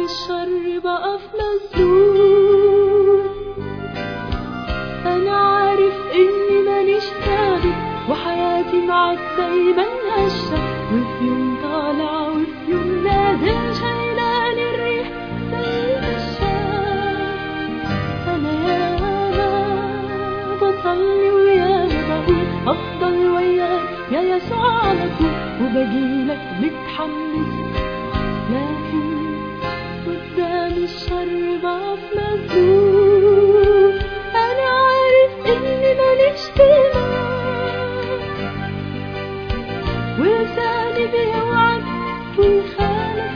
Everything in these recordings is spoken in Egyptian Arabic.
الشر بقف مسدود انا عارف اني ماليش ثابت وحياتي معاك دايما هشة وفي يوم طالع وفي يوم نازل شايلاني الريح زي الشام انا يا بصلي ويا بقول افضل وياك يا يسوع على طول وبجيلك متحمس لكن قدام الشر بقف مسدود انا عارف اني ماليش دماغ ولساني بيوعد ويخالف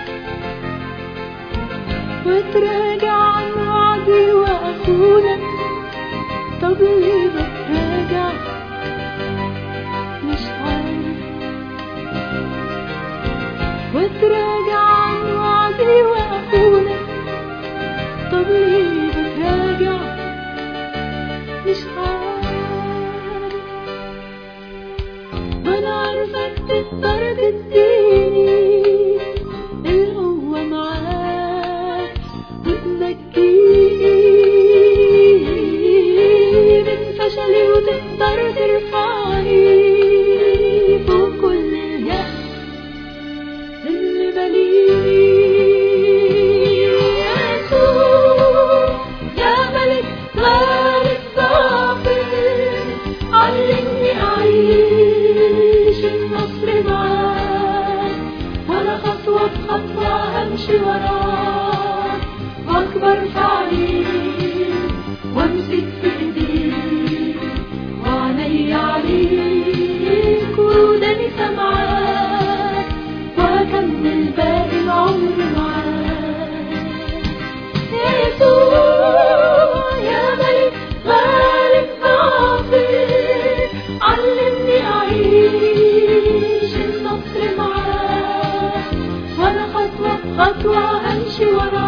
وتراجع عن وعدي واخونك طب ليه بتراجع مش عارف وتراجع عن وعدي واخونك طب ليه بتراجع مش عارف ما انا عارفك تقدر تديني اللي هو معاك وتنجيني من فشلي وتقدر ترفعني فوق كل اليأس اللي ماليني يسوع يا ملك غالب ظافر علمني أعيش النصر معاك ولا خطوة بخطوة أمشي وراك وأكبر في عليك وأمسك في إيديك وعيني عليك وداني سامعاك وأكمل باقي العمر معاك يا يسوع يا ملك غالب ظافر علمني أعيش النصر معاك ولا خطوة بخطوة أمشي وراك